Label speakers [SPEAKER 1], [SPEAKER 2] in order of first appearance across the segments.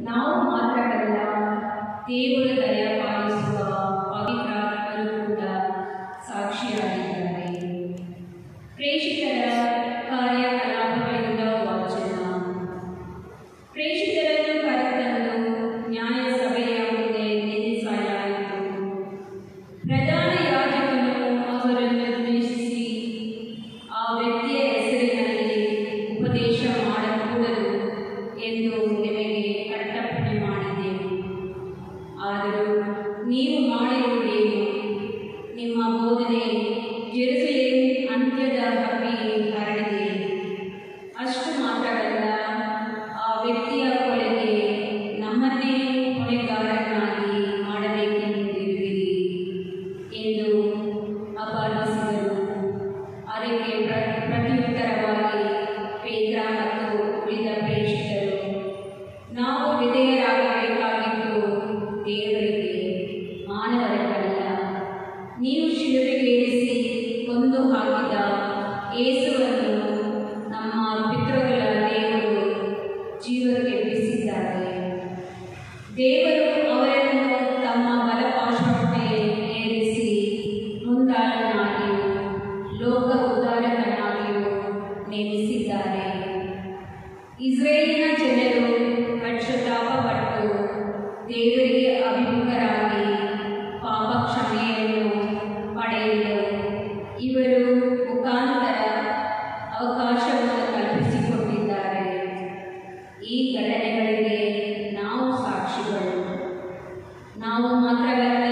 [SPEAKER 1] ನಾವು ಮಾತ್ರವಲ್ಲ ದೇವರು ದಯ ಪಾಲಿಸುವ ಪವಿತ್ರಾತ್ಮರು ಕೂಡ ಸಾಕ್ಷಿಯಾಗಿದ್ದಾರೆ ಪ್ರೇಷಿತರ ಕಾರ್ಯಕಲಾಪಗಳಿಂದ ವಾಚನ ಪ್ರೇಷಿತರನ್ನು ಕರೆತಂದು ನ್ಯಾಯಸಭೆಯ ಮುಂದೆ ನಿಲ್ಲಿಸಲಾಯಿತು ಪ್ರಧಾನ ಯಾಜಕನು ಅವರನ್ನು ದ್ವೇಷಿಸಿ ಆ ವ್ಯಕ್ತಿಯ ಹೆಸರಿನಲ್ಲಿ ಉಪದೇಶ ಮಾಡಕೂಡದು ಎಂದು ನಿಮಗೆ ಕಟ್ಟಪ್ಪಣೆ ಮಾಡಿದೆವು ಆದರೂ ನೀವು ಮಾಡಿರುವುದೇನು ನಿಮ್ಮ ಬೋಧನೆ ಜೆರುಸಲೇಮ್ ಅಂತ್ಯದ ಹಬ್ಬಿ ಹರಡಿದೆ ಅಷ್ಟು ಮಾತ್ರವಲ್ಲ ಆ ವ್ಯಕ್ತಿಯ ಕೊಲೆಗೆ ನಮ್ಮನ್ನೇ ಹೊಣೆಗಾರನಾಗಿ ಮಾಡಬೇಕೆಂದಿರುವಿರಿ ಎಂದು ಅಪಾದಿಸಿದರು ಅದಕ್ಕೆ ಪ್ರ ಪ್ರತ್ಯುತ್ತರವಾಗಿ ಪೇತ್ರ ಮತ್ತು ಉಳಿದ ಪ್ರೇಷಿತರು ನಾವು ವಿಧೇಯರಾಗಬೇಕಾಗಿದ್ದು ದೇವರಿಗೆ ಮಾನವರಿಗಲ್ಲ ನೀವು ಶಿಲುಬೆಗೇರಿಸಿ ಕೊಂದು ಹಾಕಿದ ಯೇಸುವನ್ನು ನಮ್ಮ ಪಿತೃಗಳ ದೇವರು ಜೀವಕ್ಕೆ ಎಬ್ಬಿಸಿದ್ದಾರೆ ದೇವರು ಅವರನ್ನು ತಮ್ಮ ಬಲಪಾರ್ಶ್ವಕ್ಕೆ ಏರಿಸಿ ಮುಂದಾಳನಾಗಿಯೂ ಲೋಕ ಉದ್ಧಾರಕನಾಗಿಯೂ ನೇಮಿಸಿದ್ದಾರೆ ಇಸ್ರೇಲಿನ ಜನರು ಪಶ್ಚಾತ್ತಾಪಪಟ್ಟು ದೇವರಿಗೆ ಅಭಿಮುಖರಾಗಿ ಪಾಪ ಕ್ಷಮೆಯನ್ನು ಪಡೆಯಲು ಇವರು ಮುಖಾಂತರ ಅವಕಾಶವನ್ನು ಕಲ್ಪಿಸಿಕೊಂಡಿದ್ದಾರೆ ಈ ಘಟನೆಗಳಿಗೆ ನಾವು ಸಾಕ್ಷಿಗಳು ನಾವು ಮಾತ್ರವಲ್ಲ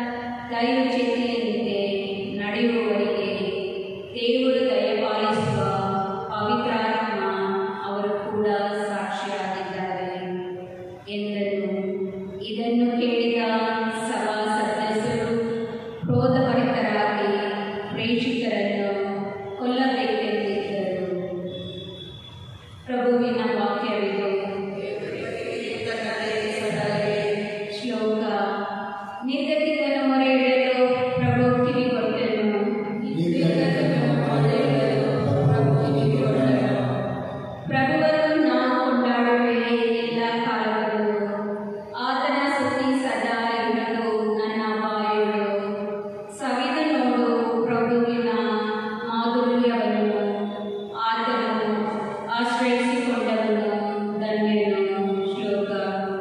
[SPEAKER 1] ದೈವಚಿತೆಯಂತೆ ನಡೆಯುವವರಿಗೆ ದೇವರು ದಯಪಾಲಿಸುವ ಪವಿತ್ರಾತ್ಮ ಅವರು ಕೂಡ ಸಾಕ್ಷಿಯಾಗಿದ್ದಾರೆ ಎಂದನು ಇದನ್ನು ಕೇಳಿದ ಸಭಾ ಸದಸ್ಯರು ಕ್ರೋಧಭರಿತರಾಗಿ ಪ್ರೇಷಿತರನ್ನು ಕೊಲ್ಲಬೇಕೆಂದಿದ್ದರು ಪ್ರಭುವಿನ ವಾಕ್ಯವಿದು ಶ್ಲೋಕ ನಿರ್ಗತಿಕನ ಮೊರೆ ಇಡಲು ಪ್ರಭು ಕಿವಿಗೊಟ್ಟನು ಪ್ರಭುವನ್ನು ನಾವು ಕೊಂಡಾಡುವೆ ಎಲ್ಲ ಕಾಲಗಳು ಆತನ ಸ್ತುತಿ ಸದಾ ಇರಲು ನನ್ನ ಬಾಯಳು ಸವಿದ ನೋಡು ಪ್ರಭುವಿನ ಮಾಧುರ್ಯವನ್ನು ಆತನು ಆಶ್ರಯಿಸಿಕೊಂಡವನು ಧನ್ಯನು ಶ್ಲೋಕ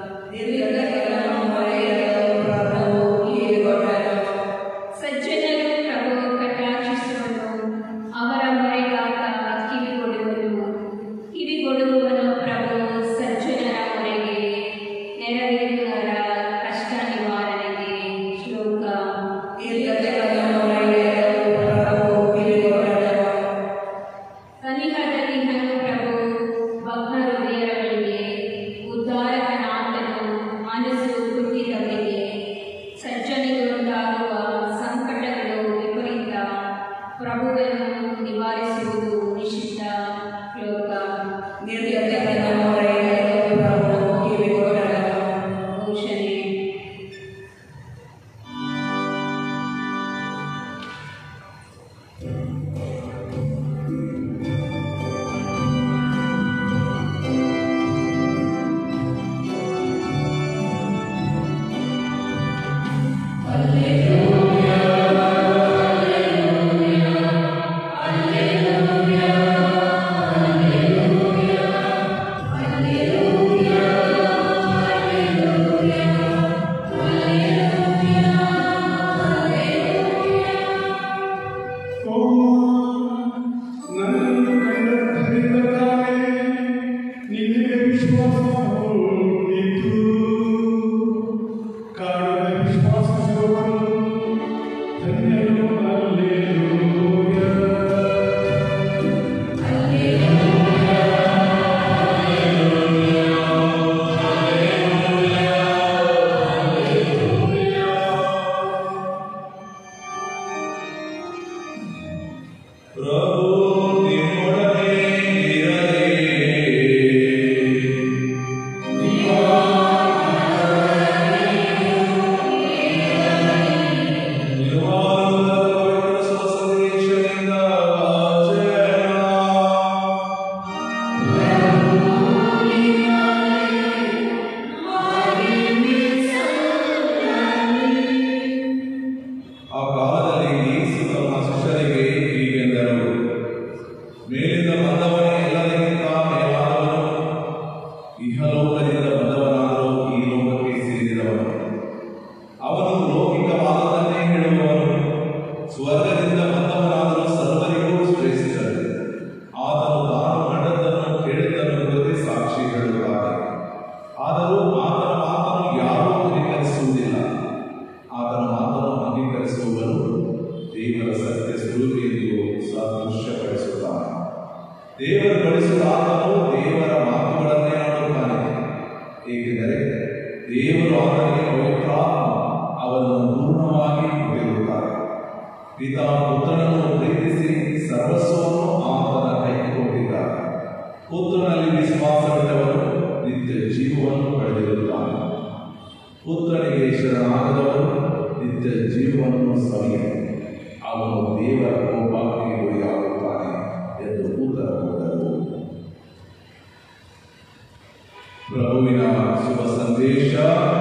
[SPEAKER 1] ಸಜ್ಜನರು ಪ್ರಭು ಕಟಾಕ್ಷಿಸುವನು ಅವರ ಮೊರೆಗಾತ ಕಿವಿಗೊಡುವನು ಕಿವಿಗೊಡುವವನು ಪ್ರಭು ಸಜ್ಜನರ ಮೊರೆಗೆ ನೆರವೇರುವವರ ಕಷ್ಟ ನಿವಾರಣೆಗೆ ಶ್ಲೋಕ ಸನಿಹದಲ್ಲಿ ಹನು ಪ್ರಭು ಭಗ್ನ ಹೃದಯಗಳಿಗೆ ಉದ್ಧಾರಕನಾಥನು ಮನಸ್ಸು ಕುಟ್ಟಿದವರಿಗೆ ಸಜ್ಜನಿಗಳುಂಟಾಗುವ ಸಂಕಟಗಳು ವಿಪರೀತ ಪ್ರಭುವನ್ನು ನಿವಾರಿಸುವುದು ನಿಷಿದ್ಧ ಶ್ಲೋಕ ಘೋಷಣೆ
[SPEAKER 2] ನನ್ನನ್ನು ಕಂಡ ತಾನೇ ನಿನ್ನೆ ವಿಶ್ವಾಸವು ಇತ್ತು ಕಾಣದ ವಿಶ್ವಾಸವನ್ನು ಧನ್ಯರು ಅಲ್ಲೇಲೂಯ
[SPEAKER 3] ಪ್ರಭು ನಿಮ್ಮೊಡನೆ ಇರಲಿ. ಇಹಲೋಕದಿಂದ ಬಂದವನಾದರೂ ಈ ಲೋಕಕ್ಕೆ ಸೇರಿದವನು ಅವನು ಲೌಕಿಕವಾದದನ್ನೇ ಹೇಳುವವನು ಸ್ವರ್ಗದಿಂದ ಬಂದವನಾದರೂ ಸರ್ವರಿಗೂ ಶ್ರೇಷ್ಠನು ಆತನು ತಾನು ಕಂಡದ್ದನ್ನು ಕೇಳಿದ್ದನ್ನು ಕುರಿತು ಸಾಕ್ಷಿ ಹೇಳುತ್ತಾರೆ ಆದರೂ ಆತನ ಮಾತನ್ನು ಯಾರೂ ಅಂಗೀಕರಿಸುವುದಿಲ್ಲ ಆತನ ಮಾತನ್ನು ಅಂಗೀಕರಿಸುವವರು ದೇವರ ಸತ್ಯ ಸ್ವರೂಪಿ ಎಂದು ಸಾದೃಶ್ಯಪಡಿಸುತ್ತಾನೆ ದೇವರು ಕಳಿಸಿದ ಆತನು ದೇವರ ಮಾತುಗಳನ್ನೇ ಆಡುತ್ತಾನೆ ಏಕೆಂದರೆ ದೇವರು ಆತನಿಗೆ ಪವಿತ್ರಾತ್ಮ ಅವರನ್ನು ಪೂರ್ಣವಾಗಿ ಕೊಟ್ಟಿರುತ್ತಾರೆ ಪಿತಾ ಪುತ್ರನನ್ನು ಪ್ರೀತಿಸಿ ಸರ್ವಸ್ವವನ್ನು ಆತನ ಕೈಗೆ ಕೊಟ್ಟಿದ್ದಾರೆ ಪುತ್ರನಲ್ಲಿ ವಿಶ್ವಾಸವಿಟ್ಟವನು ನಿತ್ಯ ಜೀವವನ್ನು ಪಡೆದಿರುತ್ತಾನೆ ಪುತ್ರನಿಗೆ ಶರಣಾಗದವನು ನಿತ್ಯ ಜೀವವನ್ನು ಸವಿಯ ಅವನು ದೇವರ ಕೋಪಾಗ್ನಿಗೆ ಗುರಿಯಾಗುತ್ತಾನೆ ಎಂದು ಉತ್ತರ ಕೊಟ್ಟರು ಪ್ರಭುವಿನ ಶುಭ ಸಂದೇಶ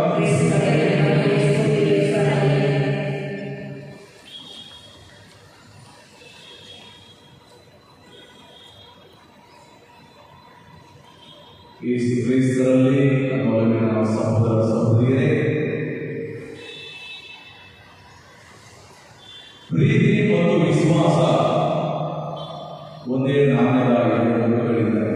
[SPEAKER 3] ಯೇಸು ಕ್ರಿಸ್ತರಲ್ಲಿ ನಮ್ಮ ಒಲವಿನ ಸಹೋದರ ಸಹೋದರಿಯರೇ ಪ್ರೀತಿ ಮತ್ತು ವಿಶ್ವಾಸ ಒಂದೇ ನಾಣ್ಯದ ಎರಡು ಮುಖಗಳಿದ್ದಾರೆ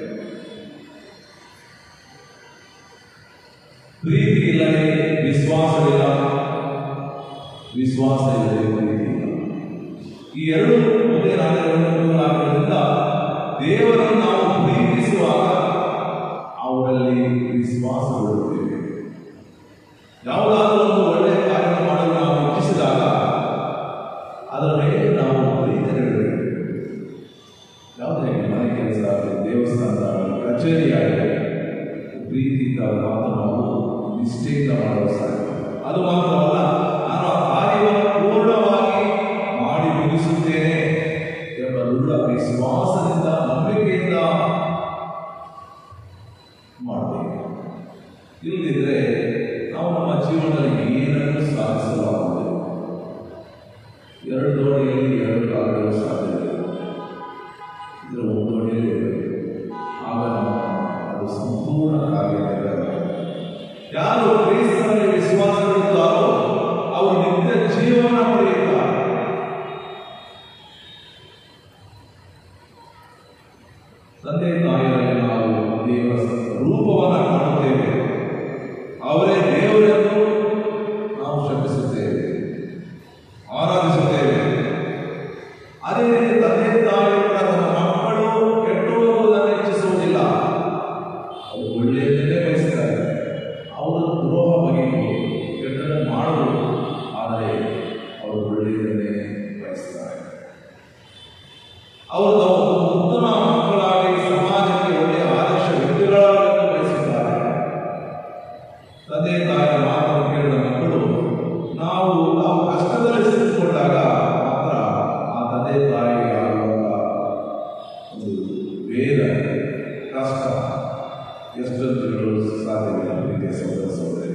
[SPEAKER 3] ಪ್ರೀತಿ ಇಲ್ಲದೆ ವಿಶ್ವಾಸವಿಲ್ಲ ವಿಶ್ವಾಸ ಇಲ್ಲದೆ ಪ್ರೀತಿ ಇಲ್ಲ ಈ ಎರಡು ಒಂದೇ ನಾಣ್ಯದ ಮುಖಗಳಾಗಿರೋದ್ರಿಂದ ದೇವರನ್ನು ನಾವು ಪ್ರೀತಿಸುವಾಗ ಅವರಲ್ಲಿ ವಿಶ್ವಾಸ ಬಿಡುತ್ತೇವೆ ಯಾವುದಾದರೂ ಒಂದು ಒಳ್ಳೆಯ ಕಾರ್ಯ ಮಾಡಲು ನಾವು ಇಚ್ಛಿಸಿದಾಗ ಅದರ ಮೇಲೆ ನಾವು ಪ್ರೀತಿ ನೀಡಬೇಕು ಯಾವುದೇ ಮನೆ ಕೆಲಸ ಆಗಲಿ ದೇವಸ್ಥಾನ ಆಗಲಿ ಕಚೇರಿ ಆಗಲಿ ಪ್ರೀತಿಯಿಂದ ಮಾತ್ರ ನಾವು ನಿಷ್ಠೆಯಿಂದ ಮಾಡಲು ಸಾಧ್ಯ ಅದು ಮಾತ್ರವಲ್ಲ ನಾನು ಆ ಕಾರ್ಯವನ್ನು ಪೂರ್ಣವಾಗಿ ಮಾಡಿ ಮುಗಿಸುತ್ತೇನೆ ಎಂಬ ದೃಢ ವಿಶ್ವಾಸದಿಂದ ನಂಬಿಕೆಯಿಂದ ಮಾಡಬೇಕು ಇಲ್ಲದಿದ್ದರೆ ನಾವು ನಮ್ಮ ಜೀವನದಲ್ಲಿ ಏನನ್ನು ಸಾಧಿಸಲಾಗುವುದಿಲ್ಲ ಎರಡು ದೋಣಿಯಲ್ಲಿ ಎರಡು ಕಾಲಗಳು ಸಾಧ್ಯವಿಲ್ಲ ಇದರ ಒಂದು ದೋಣಿಯಲ್ಲಿ ಇರಬೇಕು ಆಗ ನಮ್ಮ ಅದು ಸಂಪೂರ್ಣ ಕಾರ್ಯ ನೆರವೇರುತ್ತದೆ. ಯಾರು ಕ್ರಿಸ್ತನಲ್ಲಿ ವಿಶ್ವಾಸವಿಡುತ್ತಾರೋ ಅವರು ನಿತ್ಯ ಜೀವನ ಪಡೆಯುತ್ತಾರೆ ತಂದೆ ತಾಯಿಯರಲ್ಲಿ ನಾವು ದೇವರ ರೂಪವನ್ನು ಕಾಣುತ್ತೇವೆ ಅವರೇ ದೇವರೆಂದು ನಾವು ಶಪಿಸುತ್ತೇವೆ ಆರಾಧಿಸುತ್ತೇವೆ ಅದೇ ರೀತಿ ತಂದೆ ತಾಯಿಗಳು ಕೂಡ ತಮ್ಮ ಮಕ್ಕಳು ಕೆಟ್ಟು ಹೋಗುವುದನ್ನು ಇಚ್ಛಿಸುವುದಿಲ್ಲ ಅವರು ಒಳ್ಳೆಯದನ್ನೇ ಬಯಸ್ತಾರೆ ಅವರು ದ್ರೋಹ ಬಗೆಯಬಹುದು ಕೆಟ್ಟದನ್ನು ಮಾಡಬಹುದು ಆದರೆ ಅವರು ಒಳ್ಳೆಯದನ್ನೇ ಬಯಸ್ತಾರೆ ಅವರು ತಾವು ಉತ್ತಮ ಮಕ್ಕಳಾಗಿ ಸಮಾಜಕ್ಕೆ ಒಳ್ಳೆಯ ಆದರ್ಶ ವ್ಯಕ್ತಿಗಳಾಗಲು ಬಯಸುತ್ತಾರೆ ತಂದೆ ತಾಯಿಯ ಮಾತನ್ನು ಕೇಳಿದ ಮಕ್ಕಳು ನಾವು ನಾವು ಕಷ್ಟದಲ್ಲಿ ಸಿಕ್ಕಿಕೊಂಡಾಗ ಮಾತ್ರ ಆ ತಂದೆ ತಾಯಿಗೆ ಆಗುವಂತ ಒಂದು ವೇದ ಕಷ್ಟ ಎಷ್ಟೊಂದು ಹೇಳಲು ಸಾಧ್ಯವಿಲ್ಲ ಪ್ರೀತಿಯ ಸಹೋದರ ಸಹೋದರಿ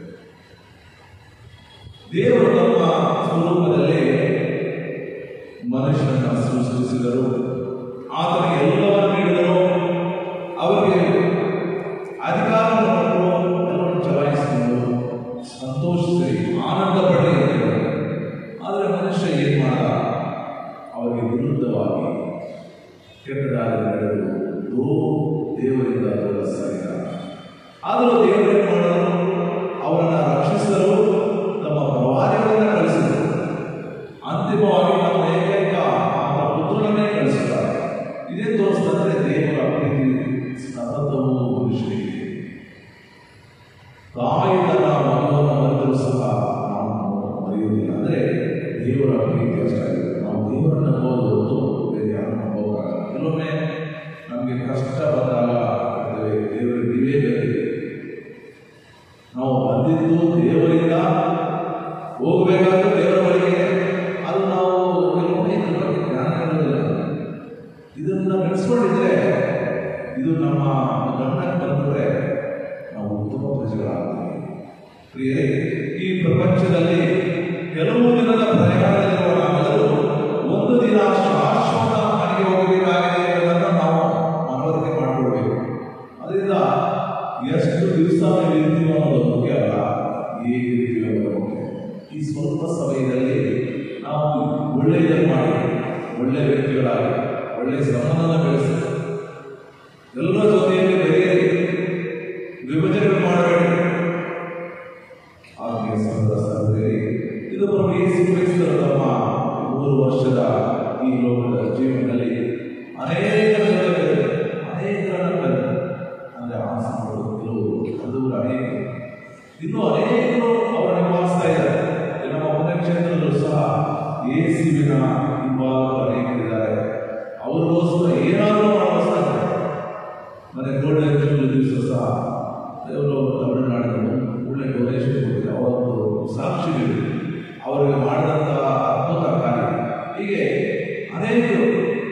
[SPEAKER 3] ದೇವರು ತಮ್ಮ ಸ್ವರೂಪದಲ್ಲೇ ಮನುಷ್ಯನನ್ನು ಸೃಷ್ಟಿಸಿದರು ಆತನಿಗೆ ಎಲ್ಲವನ್ನು ನೀಡಿದರು ಅವರಿಗೆ ಅಧಿಕಾರವನ್ನು ಕೊಟ್ಟರು ಎಲ್ಲವನ್ನು ಚಲಾಯಿಸಿದರು ಸಂತೋಷಿಸಿ ಆನಂದ ಪಡಲಿ ಅಂತ ಹೇಳಿದರು. ಆದರೆ ಮನುಷ್ಯ ಏನು ಮಾಡ ಅವರಿಗೆ ವಿರುದ್ಧವಾಗಿ ಕೆಟ್ಟದಾಗಿ ನಡೆದು ದೋ ದೇವರಿಂದ ದೂರ ಸರಿದ ಆದರೂ ದೇವರು ಏನು ಮಾಡಿದರು ಅವರನ್ನು ರಕ್ಷಿಸಲು ತಮ್ಮ ಪ್ರವಾದಿಗಳನ್ನು ಕಳಿಸಿದರು ಅಂತಿಮವಾಗಿ ನಮ್ಮ ಏಕೈಕ ಆತ ಪುತ್ರನನ್ನೇ ಕಳಿಸುತ್ತಾರೆ ಇದೇ ತೋರಿಸ್ತಂದ್ರೆ ದೇವರ ಪ್ರೀತಿ ಸತತವೂ ಮನುಷ್ಯನಿಗೆ ತಾಯಿ ತನ್ನ ಮಗನನ್ನು ಮರೆತರೂ ಸಹ ನಾವು ಮರೆಯುವುದಿಲ್ಲ ಅಂದರೆ ದೇವರ ಪ್ರೀತಿ ಅಷ್ಟಾಗಿದೆ ನಾವು ದೇವರನ್ನು ನಂಬೋದು ಹೊರತು ಬೇರೆ ಯಾರನ್ನು ನಂಬೋಕ್ಕಾಗಲ್ಲ ಕೆಲವೊಮ್ಮೆ ನಮಗೆ ಕಷ್ಟ ಬಂದಾಗ ಹೇಳ್ತೇವೆ, ದೇವರಿಗೆ ನೀವೇ ಗತಿ ನಾವು ಬಂದಿದ್ದು ದೇವರಿಂದ ಹೋಗಬೇಕಾದ್ರೆ ದೇವರ ಬಳಿಗೆ ಅದು ನಾವು ಕೆಲವೊಮ್ಮೆ ಇದ್ರ ಬಗ್ಗೆ ಜ್ಞಾನ ಇರೋದಿಲ್ಲ ಇದನ್ನ ಬೆಳೆಸ್ಕೊಂಡಿದ್ರೆ ಇದು ನಮ್ಮ ಗಮನಕ್ಕೆ ಬಂದರೆ ನಾವು ಉತ್ತಮ ಪ್ರಜೆಗಳಾಗ್ತೀವಿ ಪ್ರಿಯರೇ ಈ ಪ್ರಪಂಚದಲ್ಲಿ ಕೆಲವು ದಿನದ ಪ್ರಯಾಣದಲ್ಲಿರುವ ನಾವೆಲ್ಲರೂ ಒಂದು ದಿನ ಶಾಶ್ವತ ಮನೆಗೆ ಹೋಗಬೇಕಾಗಿದೆ ಎಂಬುದನ್ನು ನಾವು ಮನವರಿಕೆ ಮಾಡಿಕೊಳ್ಬೇಕು ಅದರಿಂದ ಎಷ್ಟು ದಿವಸ ನಾವು ಇರ್ತೀವೋ ಅನ್ನೋದು ಮುಖ್ಯ ಅಲ್ಲ ಹೇಗಿರ್ತೀವಿ ಅನ್ನೋದು ಮುಖ್ಯ ಈ ಸ್ವಲ್ಪ ಸಮಯದಲ್ಲಿ ನಾವು ಒಳ್ಳೆಯದನ್ನು ಮಾಡಿ ಒಳ್ಳೆ ವ್ಯಕ್ತಿಗಳಾಗಿ ಒಳ್ಳೆಯ ಸಂಬಂಧನ ಬೆಳೆಸಿ ಎಲ್ಲ ಜೊತೆಯಲ್ಲಿ ಬೆರೆಯಿರಿ ವಿಭಜನೆ ಮಾಡಬೇಡಿ ಆತ್ಮೀಯ ಸಹೋದರ ಸಹೋದರಿ ಇದು ಪ್ರಭು ಯೇಸು ಕ್ರಿಸ್ತರು ತಮ್ಮ ಮೂರು ವರ್ಷದ ಈ ಲೋಕದ ಜೀವನದಲ್ಲಿ ಅನೇಕ ಜನರಿಗೆ ಅನೇಕರನ್ನ ಕರೆದರು ಅಂದ್ರೆ ಆಸನಗಳು ಕೆಲವರು ಕರೆದವರು ಅನೇಕ ಇನ್ನೂ ಅನೇಕರು ಅವರು ನಿವಾರಿಸ್ತಾ ಇದ್ದಾರೆ ಈ ನಮ್ಮ ಪುಣ್ಯಕ್ಷೇತ್ರದಲ್ಲೂ ಸಹ ಯೇಸುವಿನ ಹಿಂಬಾಲಕರು ಅನೇಕರಿದ್ದಾರೆ ಅವ್ರಿಗೋಸ್ಕರ ಏನಾದರೂ ಮಾಡುವ ಸಾಧ್ಯ ಮನೆ ಗೋಲ್ಡನ್ ಜೂಬ್ಲಿ ದಿವಸ ಸಹ ಇವರು ತಮಿಳುನಾಡಿನ ಒಳ್ಳೆ ಡೊನೇಷನ್ ಕೊಟ್ಟಿದೆ ಅವತ್ತು ಸಾಕ್ಷಿಗಳು ಅವರಿಗೆ ಮಾಡಿದಂತಹ ಅದ್ಭುತ ಕಾರ್ಯ ಹೀಗೆ ಅನೇಕರು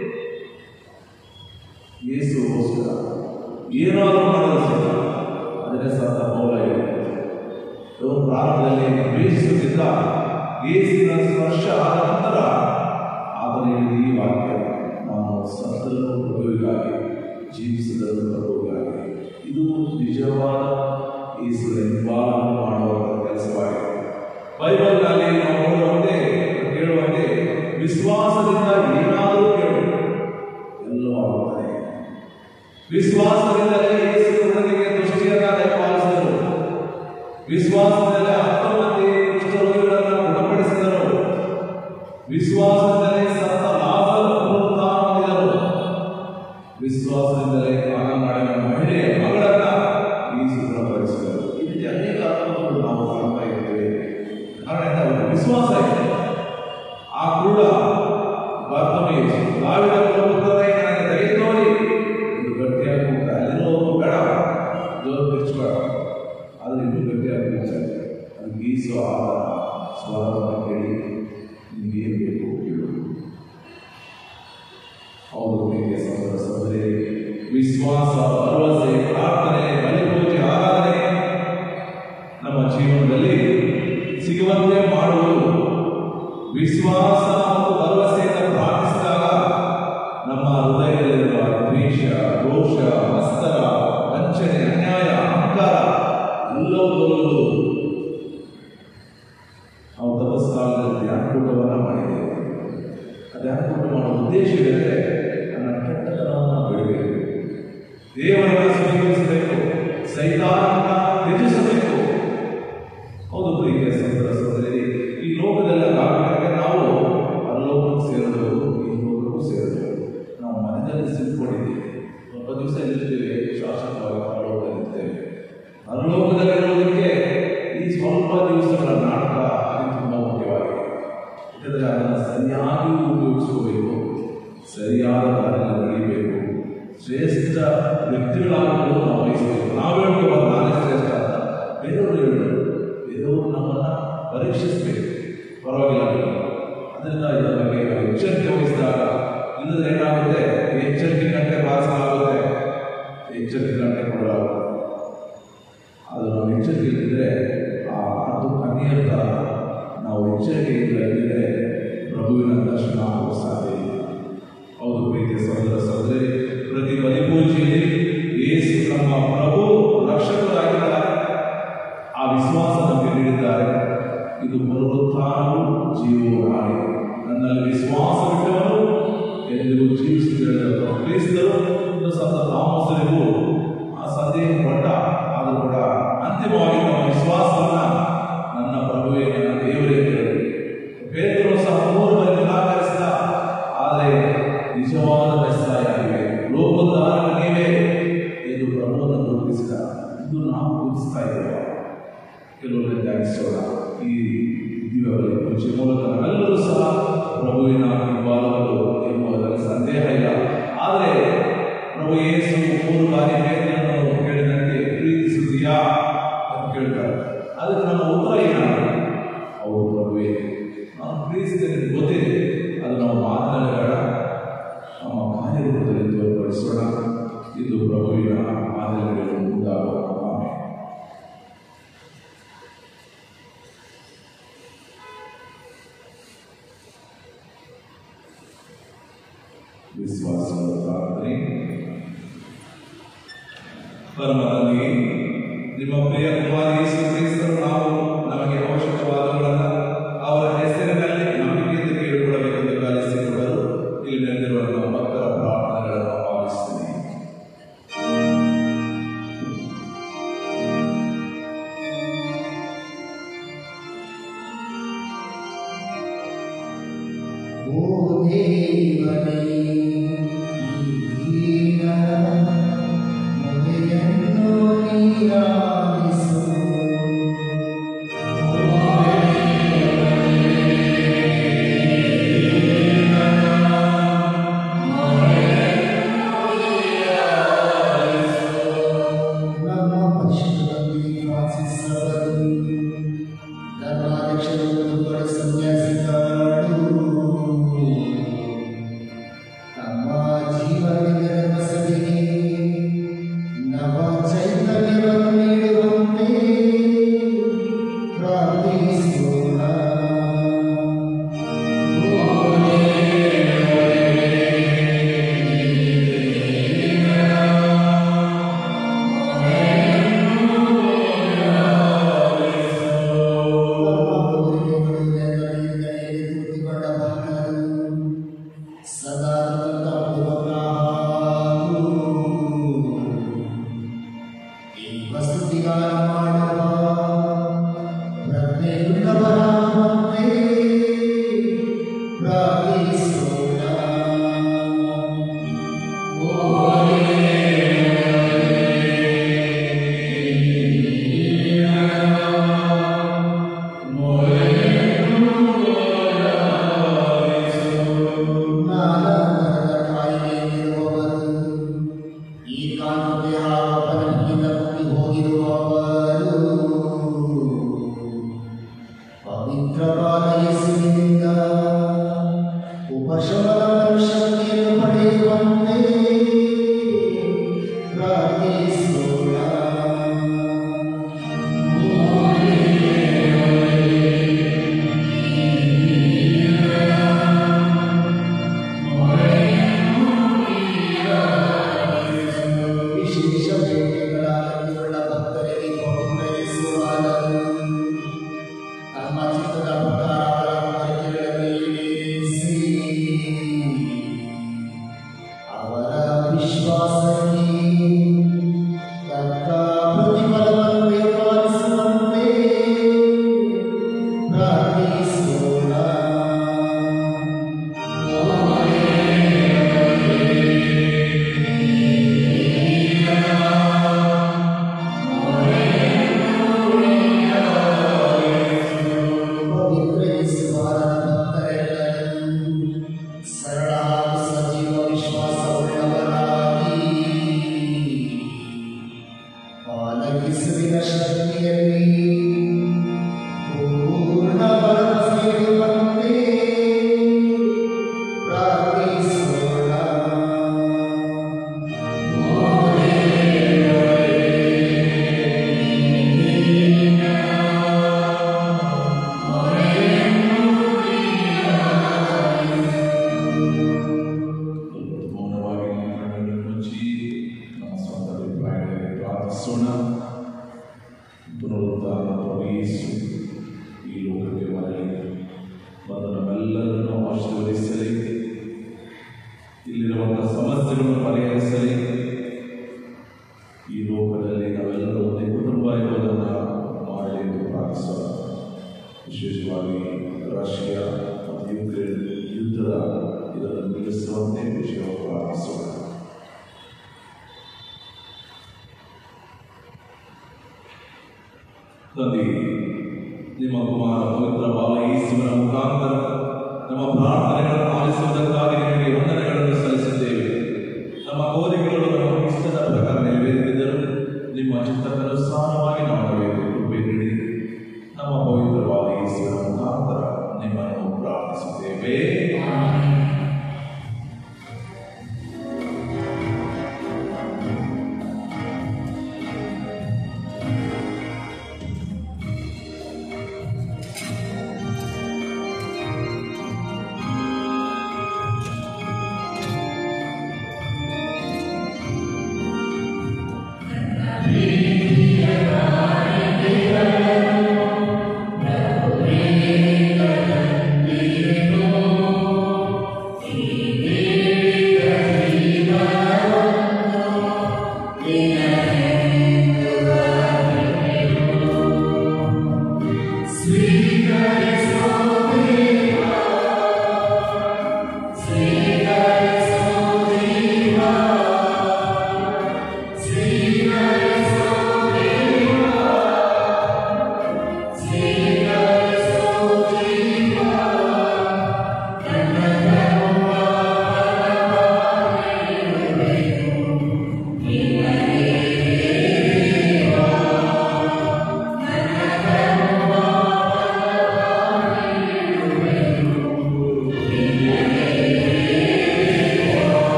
[SPEAKER 3] ಯೇಸುಗೋಸ್ಕರ ಏನಾದರೂ ಮಾಡಲು ಸಿದ್ಧ ಅದನ್ನೇ ಸಹ ಮೌಲ ಇದೆ ಇವರು ಪ್ರಾರಂಭದಲ್ಲಿ ದ್ವೇಷಿಸುತ್ತಿದ್ದ ಯೇಸುವಿನ ಸ್ಪರ್ಶ ಆದ ನಂತರ ಆತನ ಹೇಳಿದ ಈ ವಾಕ್ಯ ನಾನು ಸತ್ತರೂ ಪ್ರಭುವಿಗಾಗಿ ಜೀವಿಸಿದರೂ ಪ್ರಭುವಿಗಾಗಿ ಇದು ನಿಜವಾದ ಯೇಸುವಿನ ಹಿಂಬಾಲನೆ ಮಾಡುವ ಕೆಲಸವಾಗಿದೆ ಬೈಬಲ್ನಲ್ಲಿ ನಾವು ನೋಡುವಂತೆ ಕೇಳುವಂತೆ ವಿಶ್ವಾಸದಿಂದ ಏನಾದರೂ ಕೇಳು ಎಲ್ಲವೂ ಆಗುತ್ತದೆ ವಿಶ್ವಾಸದಿಂದಲೇ ಯೇಸು ಹುಡುಗಿಗೆ ದೃಷ್ಟಿಯನ್ನ ದಯಪಾಲಿಸಿದರು ವಿಶ್ವಾಸದಿಂದಲೇ ಹತ್ತು ಮಂದಿ ಕುಷ್ಠರೋಗಿಗಳನ್ನು ಗುಣಪಡಿಸಿದರು ವಿಶ್ವಾಸದಿಂದಲೇ ಸತ್ತ ಲಾಜರ್ ಪುನರುತ್ಥಾನ ಹೊಂದಿದರು ವಿಶ್ವಾಸದಿಂದಲೇ ಕಾನನಾಡಿನ ಮಹಿಳೆಯ ಮಗಳನ್ನ ಯೇಸು ಗುಣಪಡಿಸಿದರು ಈ ರೀತಿ ಅನೇಕ ಅರ್ಥಗಳು ನಾವು ಕಾಣ್ತಾ ಇದ್ದೇವೆ ಕಾರಣ ಏನು? ಅವರ ವಿಶ್ವಾಸ ಇದೆ ಆ ಕೂಡ ಬಾರ್ತಮೇಯು ದಾವಿದ ಕುಲಪುತ್ರನೇ ನನಗೆ ದಯ ತೋರಿ ಇದು ಗಟ್ಟಿಯಾಗಿ ಹೋಗ್ತಾ ಅಲ್ಲಿರೋ ಒಬ್ಬ ಬೇಡ ಜೋರು ಬಿಚ್ಚಬೇಡ ಆದರೆ ಇನ್ನೂ ಗಟ್ಟಿಯಾಗಿ ಹೋಗ್ತಾರೆ ಅದು ಗೀಸುವ ಆಹಾರ ಸ್ವರವನ್ನು ಕೇಳಿ ನಿಮ್ಗೆ ಏನು ಬೇಕು ಕೇಳು ಹೌದು ಪ್ರೀತಿಯ ಸಹೋದರ ಸಹೋದರಿ ವಿಶ್ವಾಸ ಭರವಸೆ ಪ್ರಾರ್ಥನೆ ಬಲಿಪೂಜೆ ಆರಾಧನೆ ನಮ್ಮ ಜೀವನದಲ್ಲಿ ಸಿಗುವಂತೆ ಮಾಡುವುದು ವಿಶ್ವಾಸ ಮತ್ತು ಭರವಸೆಯಿಂದ ಪ್ರಾರ್ಥಿಸಿದಾಗ ನಮ್ಮ ಹೃದಯದಲ್ಲಿರುವ ದ್ವೇಷ ರೋಷ ಮಸ್ತರ ವಂಚನೆ ಅನ್ಯಾಯ ಅಹಂಕಾರ ಎಲ್ಲವೂ ತೊಲಗುವುದು ನಾವು ತಪಸ್ಕಾಲದಲ್ಲಿ ಧ್ಯಾನಕೂಟವನ್ನು ಮಾಡಿದ್ದೇವೆ ಆ ಧ್ಯಾನಕೂಟ ಮಾಡುವ ಉದ್ದೇಶವೇನೆಂದರೆ ನನ್ನ ಕೆಟ್ಟತನವನ್ನು ಬಿಡಬೇಕು ದೇವರನ್ನು ಸ್ವೀಕರಿಸಬೇಕು ಸೈತಾನವನ್ನು ತ್ಯಜಿಸಬೇಕು ಹೌದು ಪ್ರೀತಿಯ ಸಹೋದರ ಸಹೋದರಿ ಈ ಲೋಕದಲ್ಲಿ ಆಗಬೇಕಾದ್ರೆ ನಾವು ಪರಲೋಕಕ್ಕೂ ಸೇರಬಹುದು ಈ ಲೋಕಕ್ಕೂ ಸೇರಬಹುದು ನಾವು ಮನೆಯಲ್ಲಿ ಸಿಲ್ಕೊಂಡಿದ್ದೀವಿ ಸ್ವಲ್ಪ ದಿವಸ ಇರ್ತೀವಿ ಶಾಶ್ವತವಾಗಿ ಪರಲೋಕದಲ್ಲಿ ಇರ್ತೇವೆ ಪರಲೋಕದಲ್ಲಿರುವುದಕ್ಕೆ ಈ ಸ್ವಲ್ಪ ದಿವಸಗಳ ನಾಟಕ ಅದು ತುಂಬ ಮುಖ್ಯವಾಗಿದೆ ಯಾಕಂದರೆ ಅದನ್ನು ಸರಿಯಾಗಿ ಉಪಯೋಗಿಸ್ಕೋಬೇಕು ಸರಿಯಾದ ದಾರಿಯಲ್ಲಿ ನಡೀಬೇಕು ಶ್ರೇಷ್ಠ ವ್ಯಕ್ತಿಗಳಾಗಲು ನಾವು ಬಯಸಬೇಕು ನಾವು ಹೇಳ್ಕೋಬಾರ್ದು ನಾನೇ ಶ್ರೇಷ್ಠ ಅಂತ ಬೇರೆಯವರು ಹೇಳೋದು ಬೇರೆಯವರು ನಮ್ಮನ್ನು ಪರೀಕ್ಷಿಸಬೇಕು ಪರವಾಗಿಲ್ಲ ಅದರಿಂದ ಇದರ ಬಗ್ಗೆ ನಾವು ಎಚ್ಚರಿಕೆ ವಹಿಸಿದಾಗ ಇಲ್ಲದ್ರೆ ಏನಾಗುತ್ತೆ ಎಚ್ಚರಿಕೆ ಗಂಟೆ ಬಾರಿಸಲಾಗುತ್ತೆ ಎಚ್ಚರಿಕೆ ಗಂಟೆ ಕೊಡಲಾಗುತ್ತೆ ಅದು ನಾವು ಎಚ್ಚರಿಕೆ ಇದ್ದರೆ ಆ ಅದು ಕನ್ನಿಯರ ಥರ ನಾವು ಎಚ್ಚರಿಕೆಯಿಂದ ಇದ್ದರೆ ಪ್ರಭುವಿನ ದರ್ಶನ ಆಗುವ ಸಾಧ್ಯ ಇಲ್ಲ ಹೌದು ಪ್ರೀತಿಯ ಸಹೋದರ ಸಹೋದರಿ ಪ್ರತಿ ಬಲಿಪೂಜೆಯಲ್ಲಿ ಯೇಸು ನಮ್ಮ ಪ್ರಭು ರಕ್ಷಕರಾಗಿದ್ದಾರೆ ಆ ವಿಶ್ವಾಸ ನಮಗೆ ನೀಡಿದ್ದಾರೆ ಇದು ಪುನರುತ್ಥಾನವು ಜೀವವು ನಾಳೆ ನನ್ನಲ್ಲಿ ವಿಶ್ವಾಸವಿಟ್ಟವನು ಎಂದಿಗೂ ಜೀವಿಸುತ್ತಿರುವ ಕ್ರಿಸ್ತರು ಇನ್ನು ಸಂತ ತಾಮಸರಿಗೂ ಆ ಸಂದೇಹ ಕೊಟ್ಟ ಆದರೂ ಕೂಡ ಅಂತಿಮವಾಗಿ ನಮ್ಮ ವಿಶ್ವಾಸವನ್ನ ನನ್ನ ಪ್ರಭುವೇ ನನ್ನ ದೇವರೇ ಕೇಳಿದರು ಪೇತ್ರನು ಸಹ ಮೂರು ಬಾರಿ ನಿರಾಕರಿಸಿದ ಆದರೆ ನಿಜವಾದ ಮೆಸ್ಸಾಯಾಗಿವೆ ಲೋಕದಾರನ ನೀವೇ ಎಂದು ಪ್ರಭುವನ್ನು ಗುರುತಿಸಿದ ಇದು ನಾವು ಗುರುತಿಸ್ತಾ ಇದ್ದೇವೆ ಕೆಲವೊಮ್ಮೆ ಧ್ಯಾನಿಸೋಣ ಈ ದಿವ್ಯಬಲಿ ಪೂಜೆ ಮೂಲಕ ನಾವೆಲ್ಲರೂ ಸಹ ಪ್ರಭುವಿನ ಹಿಂಬಾಲಕರು ಎಂಬುದರಲ್ಲಿ ಸಂದೇಹ ಇಲ್ಲ ಆದರೆ ಪ್ರಭು ಯೇಸು ಮೂರು ಬಾರಿ ಪೇತ್ರನನ್ನು ಕೇಳಿದಂತೆ ಪ್ರೀತಿಸುತ್ತೀಯಾ ಅಂತ ಕೇಳ್ತಾರೆ ಅದಕ್ಕೆ ನಮ್ಮ ಉತ್ತರ ಏನಾಗುತ್ತೆ ಹೌದು ಪ್ರಭುವೇ ನಾನು ಪ್ರೀತಿಸ್ತೇನೆ ಗೊತ್ತಿದೆ ಅದು ನಾವು ಮಾತನಾಡಿ ಬೇಡ ನಮ್ಮ ಕಾರ್ಯರೂಪದಲ್ಲಿ ತೋರ್ಪಡಿಸೋಣ ಇದು ಪ್ರಭುವಿನ ಮಾದರಿಗಳು ಮುಂದಾಗುವ ಆಮೇಲೆ ವಿಶ್ವಾಸದ ಪ್ರಾರ್ಥನೆ ಪರಮ ತಂದೆಯೇ ನಿಮ್ಮ ಪ್ರಿಯ ಕುಮಾರ ಯೇಸು ಕ್ರಿಸ್ತರು ನಾವು ನಮಗೆ ಅವಶ್ಯಕವಾದವುಗಳನ್ನು ಅವರ ಹೆಸರಿನಲ್ಲಿ ನಂಬಿಕೆಯಿಂದ ಕೇಳಿಕೊಳ್ಳಬೇಕೆಂದು ಕಲಿಸಿಕೊಡಲು ಇಲ್ಲಿ ನೆರೆದಿರುವ ನಮ್ಮ ಭಕ್ತರ ಪ್ರಾರ್ಥನೆಗಳನ್ನು ಆಲಿಸ್ತೀನಿ
[SPEAKER 4] ಓ ದೇವನೇ ಈಗಿನ ಮೊರೆಯನ್ನು ನೀರಾಲಿಸು. ನಮ್ಮ ಪರಿಶುದ್ಧರಲ್ಲಿ ವಾಸಿಸಬರು ಧರ್ಮಾಧ್ಯಕ್ಷರು ಗುರುಗಳ ಸನ್ಯಾಸಿಗಳು ತಮ್ಮ ಜೀವನದ ಬಸದಿಗೆ ನವ ಚೈತನ್ಯವನ್ನು ನೀಡುವಂತೆ ಪ್ರಾರ್ಥಿಸೋಣ ಪವಿತ್ರವಾದ ಯೇಸುವಿನಿಂದ ಉಪಶಮನ ಶಕ್ತಿಯನ್ನು ಪಡೆಯುವಂತೆ ಪ್ರಾರ್ಥಿಸೋಣ ವಿಶೇಷ ಬೇಟೆಗಳಾಗಿರುವ ಭಕ್ತರಿಗೆ ಬಹುಗ್ರಹಿಸುವಾಗಲು ತಮ್ಮ ಚಿತ್ತದ ಪ್ರಕಾರ ಅವರ ಕೋರಿಕೆಗಳನ್ನು ಈಡೇರಿಸಿ ಅವರ ವಿಶ್ವಾಸಕ್ಕೆ ತಕ್ಕ ಪ್ರತಿಫಲವನ್ನು ವ್ಯಾಪಾರಿಸುವಂತೆ ಪ್ರಾರ್ಥಿಸೋಣ ಪವಿತ್ರ ಯೇಸುವಾರನ ಭಕ್ತರೆಲ್ಲರೂ ಸರಳ ಹಾಗೂ ಸಜೀವ ವಿಶ್ವಾಸವುಳ್ಳವರಾಗಿ ಪಾಲಕಿಸುವಿನ ಶಕ್ತಿಯಲ್ಲಿ ಪೂರ್ಣ ಭರವಸೆ ಇಡುವಂತೆ
[SPEAKER 3] ಮೌನವಾಗಿ ಕಣ್ಣನ್ನು ಮುಚ್ಚಿ ನಮ್ಮ ಸ್ವಂತ ಅಭಿಪ್ರಾಯದಲ್ಲಿ ಪ್ರಾರ್ಥಿಸೋಣ ಪುನರುತ್ಥಾನ ಪ್ರಭು ಯೇಸು ಈ ಲೋಕಕ್ಕೆ ಬರಲಿ ಬಂದು ನಮ್ಮೆಲ್ಲರನ್ನು ಆಶೀರ್ವದಿಸಲಿ ಇಲ್ಲಿರುವಂತಹ ಸಮಸ್ಯೆಗಳನ್ನು ಪರಿಹರಿಸಲಿ ಈ ಲೋಕದಲ್ಲಿ ನಾವೆಲ್ಲರೂ ಒಂದೇ ಕುಟುಂಬ ಇರುವುದನ್ನು ಮಾಡಲಿ ಎಂದು ಪ್ರಾರ್ಥಿಸೋಣ ವಿಶೇಷವಾಗಿ ರಷ್ಯಾ ಮತ್ತು ಯುಕ್ರೇನ್ ಯುದ್ಧದ ಇದನ್ನು ನಿಲ್ಲಿಸುವಂತೆ ವಿಷಯವನ್ನು ಪ್ರಾರ್ಥಿಸೋಣ ತಂದೆ ನಿಮ್ಮ ಕುಮಾರ ಪವಿತ್ರವಾದ ಯೇಸುವಿನ ಮುಖಾಂತರ ನಮ್ಮ ಪ್ರಾರ್ಥನೆಗಳನ್ನು ಆಲಿಸುವುದಕ್ಕಾಗಿ ನಿಮಗೆ ವಂದನೆಗಳನ್ನು ಸಲ್ಲಿಸಿದ್ದೇವೆ ನಮ್ಮ ಕೋರಿಕೆಗಳು ನಮ್ಮ ಇಷ್ಟದ ಪ್ರಕಾರ ನೆರವೇರಿದ್ದರು ನಿಮ್ಮ ಚಿತ್ತಕ್ಕನುಸಾರವಾಗಿ ನಾವು ನಡೆಯಬೇಕು ಕೃಪೆ ನೀಡಿ ನಮ್ಮ ಪವಿತ್ರವಾದ ಯೇಸುವಿನ ಮುಖಾಂತರ ನಿಮ್ಮನ್ನು ಪ್ರಾರ್ಥಿಸುತ್ತೇವೆ
[SPEAKER 1] ಕರ್ತನ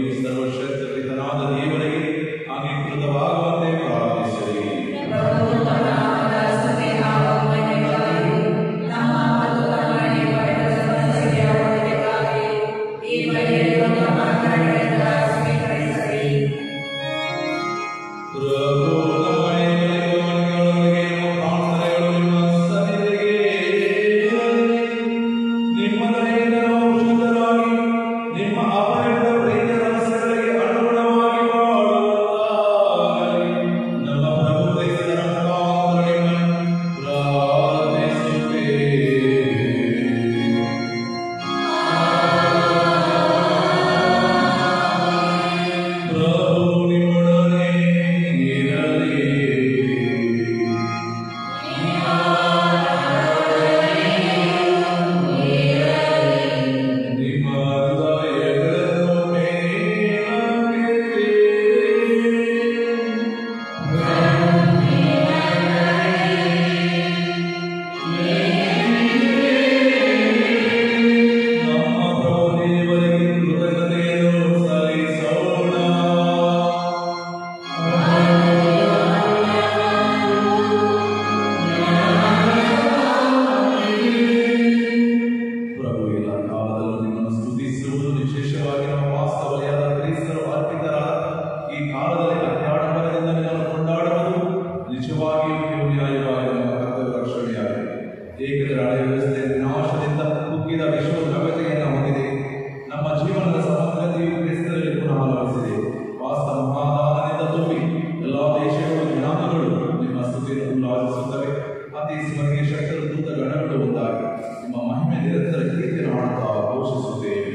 [SPEAKER 3] ಸರ್ವಶ್ರೇಷ್ಠನಾದ ದೇವರಿಗೆ ಅಂಗೀಕೃತವಾಗುವಂತೆ ಪ್ರಾರ್ಥಿಸಿರಿ ಪ್ರಭು ನಮ್ಮೊಳಗೆ ಪ್ರಾರ್ಥನೆಗಳು ನಿಮ್ಮ ಸನ್ನಿಧಿಗೆ ನಿಮ್ಮ ದಯೆಯಿಂದ ನಾವು ಶುದ್ಧರಾಗಿ ನಿಮ್ಮ ಅಪರಿಮಿತ ಪ್ರೀತಿಯ ರಹಸ್ಯಗಳಿಗೆ ಅನುಗುಣವಾಗಿ ಬಾಳುವುದಾಗಲಿ. ನಮ್ಮ ಪ್ರಭು ಕ್ರಿಸ್ತರ ಮುಖಾಂತರ ನಿಮ್ಮನ್ನು ಪ್ರಾರ್ಥಿಸುತ್ತೇವೆ. ಪ್ರಭು ನಿಮ್ಮೊಡನೆ ಇರಲಿ. ನಿಮ್ಮ ಹೃದಯಗಳನ್ನು ಮೇಲಕ್ಕೆತ್ತಿ. ನಮ್ಮ ಪ್ರಭು ದೇವರಿಗೆ ಕೃತಜ್ಞತೆಯನ್ನು ಸಲ್ಲಿಸೋಣ ಪ್ರಭು ಎಲ್ಲ ಕಾಲದಲ್ಲೂ ನಿಮ್ಮನ್ನು ಸ್ತುತಿಸುವುದು ವಿಶೇಷವಾಗಿ ನಮ್ಮ ವಾಸ್ತವತೆಯಾದ ಕ್ರಿಸ್ತರು ಅರ್ಪಿತರಾದ ಈ ಕಾಲದಲ್ಲಿ ಅತ್ಯಾಡಂಬರದಿಂದ ನಿಮ್ಮನ್ನು ಕೊಂಡಾಡುವುದು ನಿಜವಾಗಿಯೂ ನೀವು ನ್ಯಾಯವಾಗಿ ನಮ್ಮ ಕರ್ತವ್ಯ ರಕ್ಷಣೆಯಾಗಿದೆ ಏಕೆಂದರೆ ಹಳೆಯ ವ್ಯವಸ್ಥೆ ವಿನಾಶದಿಂದ ಕುಗ್ಗಿದ ವಿಶ್ವ ದ್ರವ್ಯತೆಯನ್ನು ಹೊಂದಿದೆ ನಮ್ಮ ಜೀವನದ ಸಮಗ್ರತೆಯು ಕ್ರಿಸ್ತರಲ್ಲಿ ಪುನಃ ಲಭಿಸಿದೆ ವಾಸ್ತವ ಮಹಾದಾನದಿಂದ ತುಂಬಿ ಎಲ್ಲ ದೇಶಗಳು ಜನಾಂಗಗಳು ನಿಮ್ಮ ಸ್ತುತಿಯನ್ನು ಉಲ್ಲಾಸಿಸುತ್ತವೆ ಅತಿ ಸ್ಮರಣೀಯ ಶಕ್ತರು ದೂತ ಗಣಗಳು ಒಂದಾಗಿ ನಿಮ್ಮ ಮಹಿಮೆ ನಿರಂತರ ಕೀರ್ತಿಯನ್ನು ಮಾಡುತ್ತಾ ಘೋಷಿಸುತ್ತೇವೆ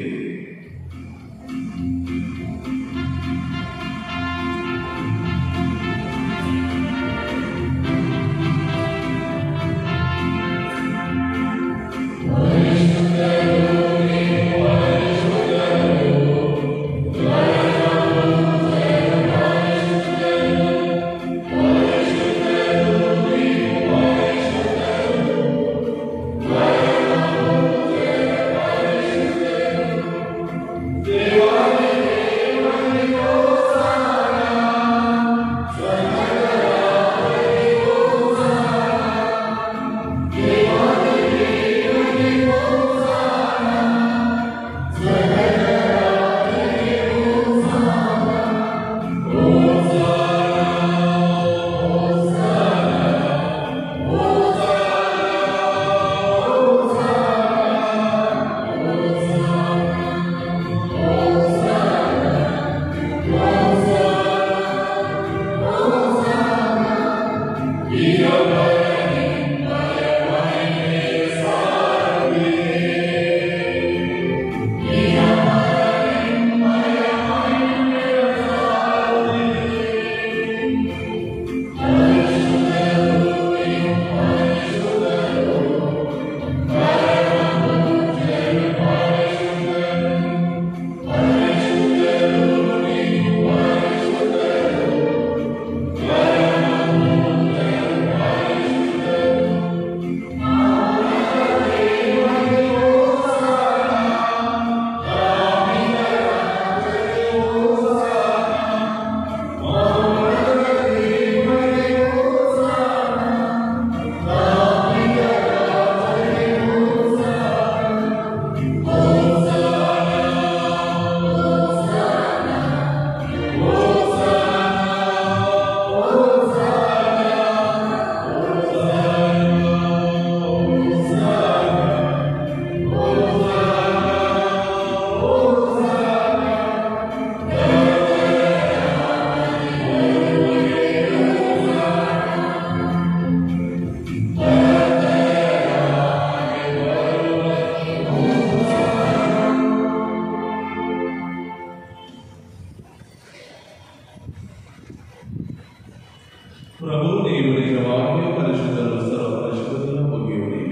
[SPEAKER 3] ಪ್ರಭು ನೀವು ನಿಜವಾಗಿಯೂ ಪರಿಶುದ್ಧರು ಸರ್ವ ಪರಿಶುದ್ಧರ ಬಗೆಯುವರಿ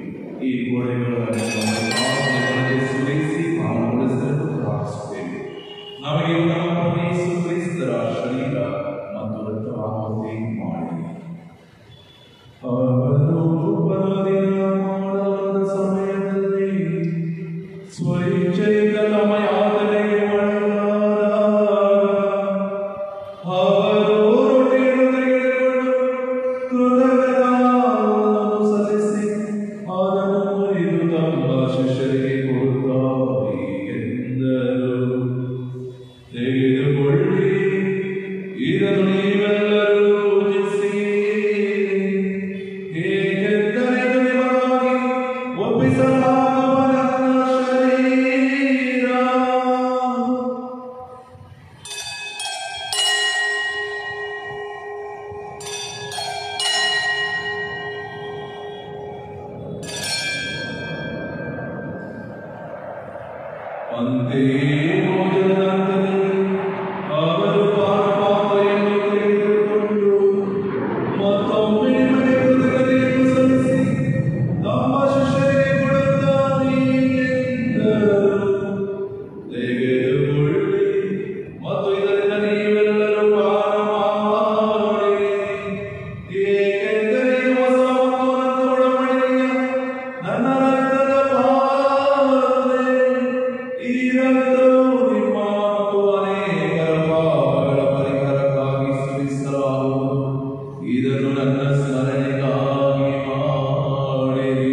[SPEAKER 3] ಈ ಗೋಡೆಗಳನ್ನು ಸುರಿಸಿ ನಾವು ಉಳಿಸಲು ಪ್ರಾರ್ಥಿಸುತ್ತೇವೆ ನಮಗೆ ನಮ್ಮ ಪ್ರಭು ಯೇಸು ಕ್ರಿಸ್ತರ ಶರೀರ ಮತ್ತು ರಕ್ತವಾಗುವಂತೆ ಮಾಡಿ ಅವರು ಬಲದಿನ ಮಾಡಲಾದ ಸಮಯದಲ್ಲಿ ಸ್ವಇಚ್ಛೆಯಿಂದ ತಮ್ಮ ಯಾತನೆಗೆ ಒಳಗಾದ ಇದನ್ನು ನೀವೆಲ್ಲರೂ ಪೂಜಿಸಿ ಹೇಗೆಂದರೆ ಇದು ನಿಮಗಾಗಿ ಒಪ್ಪಿಸಲಾಗುವ ನನ್ನ ಶರೀರ ಅಂತೆಯೇ ಭೋಜನದ ನಂತರದಲ್ಲಿ ಅವರು ಪಾನಪಾತ್ರೆಯನ್ನು ತೆಗೆದುಕೊಂಡು ಮತ್ತೊಮ್ಮೆ ನಿಮಗೆ ಕೃತಜ್ಞತೆಯನ್ನು ಸಲ್ಲಿಸಿ ತಮ್ಮ ಶಿಷ್ಯರಿಗೆ ಕೊಡುತ್ತಾನೆ ಎಂದರು. ತೆಗೆದುಕೊಳ್ಳಿ ಮತ್ತು ಇದರಿಂದ ನೀವೆಲ್ಲರೂ ಪಾನ ಮಾಡಿರಿ ಏಕೆಂದರೆ ಇದು ಹೊಸ ಮತ್ತು ಅನಂತ ಒಡಂಬಡಿಕೆಯ ನನ್ನ ರಕ್ತದ ಪಾತ್ರೆ ಈ ರಕ್ತವು ನಿಮ್ಮ ಮತ್ತು ಅನೇಕರ ಪಾಪಗಳ ಪರಿಹಾರಕ್ಕಾಗಿ ಸುರಿಸಲಾಗುವುದು ಇದನ್ನು ನನ್ನ ಸ್ಮರಣೆಗಾಗಿ ಮಾಡಿರಿ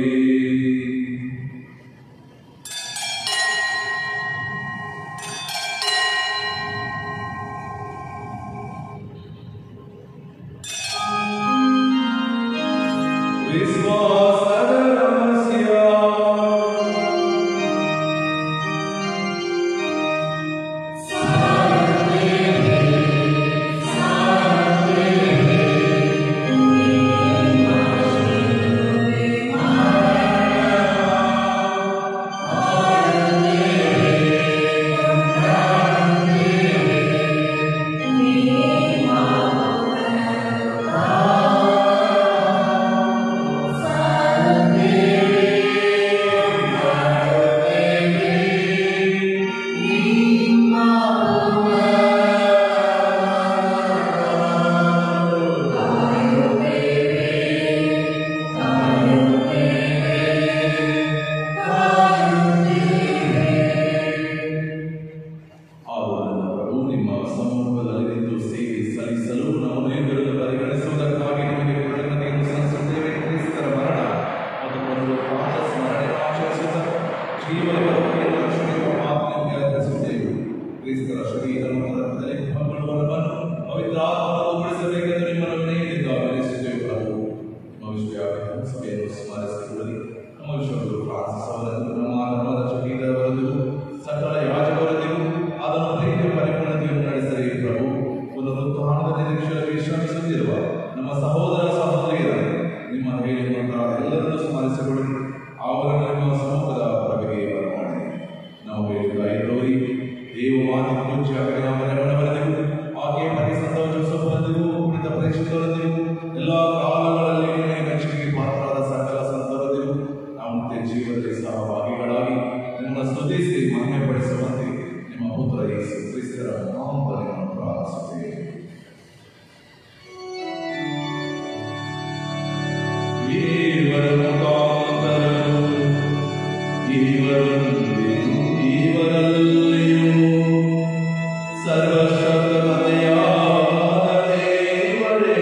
[SPEAKER 3] ವಿಶ್ವಾಸದ ರಹಸ್ಯ ಆದುದರಿಂದ ಪ್ರಭು ನಿಮ್ಮ ಸಮ್ಮುಖದಲ್ಲಿ ನಿಂತು ಸೇವೆ ಸಲ್ಲಿಸಲು ನಾವು ನೇಮಗಳನ್ನು ಪರಿಗಣಿಸುವುದಕ್ಕಾಗಿ ನಿಮಗೆ ಕೃತಜ್ಞತೆಯನ್ನು ಸಲ್ಲಿಸುತ್ತೇವೆ ಕ್ರಿಸ್ತರ ಮರಣ ಮತ್ತು ಪುನರುತ್ಥಾನದ ಸ್ಮರಣೆ ಆಚರಿಸುತ್ತ ಜೀವನ ಬದುಕಿನ ರಕ್ಷಣೆಯ ಮಾತಿನಲ್ಲಿ ಅರ್ಪಿಸುತ್ತೇವೆ ಕ್ರಿಸ್ತರ ಶರೀರ ಮತ್ತು ರಕ್ತದಲ್ಲಿ ಮಕ್ಕಳು ಬಲವನ್ನು ಪವಿತ್ರ ಆತ್ಮವನ್ನು ಉಳಿಸಬೇಕೆಂದು ನಿಮ್ಮನ್ನು ವಿನಯದಿಂದ ಬೆಳೆಸುತ್ತೇವೆ ಪ್ರಭು ನಮ್ಮ ವಿಶ್ವವ್ಯಾಪಿ ಸಭೆಯನ್ನು ಸ್ಮರಿಸಿಕೊಳ್ಳಿ ನಮ್ಮ ವಿಶ್ವಗಳು ಫ್ರಾನ್ಸಿಸ್ ಅವರನ್ನು ನಮ್ಮ ಧರ್ಮದ ಶಹೀದರವರೆಗೂ ಸಕಲ ಯಾಜಕರೊಂದಿಗೂ ಅದನ್ನು ಪ್ರೀತಿಯ ಪರಿಪೂರ್ಣತೆಯನ್ನು ನಡೆಸಲಿ ಪ್ರಭು ಪುನರುತ್ಥಾನದ ನಿರೀಕ್ಷೆಯಲ್ಲಿ ವಿಶ್ರಮಿಸುತ್ತಿರುವ ನಮ್ಮ ಸಹೋದರ ಸಹೋದರಿಯರನ್ನು ನಿಮ್ಮ ಧೈರ್ಯವಂತರ ಎಲ್ಲರನ್ನೂ ಸ್ಮರಿಸಿಕೊಳ್ಳಿ ಅವರನ್ನು ನಿಮ್ಮ ಸಮ್ಮುಖದ ಪ್ರಭೆಗೆ ಬರಮಾಡಿ ನಾವು ಹೇಳಿದ ಐದೋರಿ ದೇವವಾದಿ ಪೂಜ್ಯ ಅಭಿನವರವರೆಗೂ ಆಕೆ ಪತಿ ಸಂತವ ಜೋಸಫರೊಂದಿಗೂ ಕುಣಿತ ಪ್ರೇಕ್ಷಕರೊಂದಿಗೂ ಎಲ್ಲ ಕಾಲಗಳಲ್ಲಿ ನಿಮಗೆ ಮೆಚ್ಚುಗೆಗೆ ಪಾತ್ರರಾದ ಸಕಲ ಸಂತರೊಂದಿಗೂ ನಾವು ನಿತ್ಯ ಜೀವನದಲ್ಲಿ ಸಹಭಾಗಿಗಳಾಗಿ ನಿಮ್ಮನ್ನು ಸ್ತುತಿಸಿ ಮಹಿಮೆ ಪಡಿಸುವಂತೆ ನಿಮ್ಮ ಪುತ್ರ ಯೇಸು ಕ್ರಿಸ್ತರ ನಾಮದಲ್ಲಿ ಪ್ರಾರ್ಥಿಸುತ್ತೇವೆ ಇವರ ಮುಖಾಂತರವು ಇವರೊಂದಿಗೂ ಇವರಲ್ಲಿಯೂ ಸರ್ವಶಕ್ತ ತಂದೆಯಾದ ದೇವರೇ,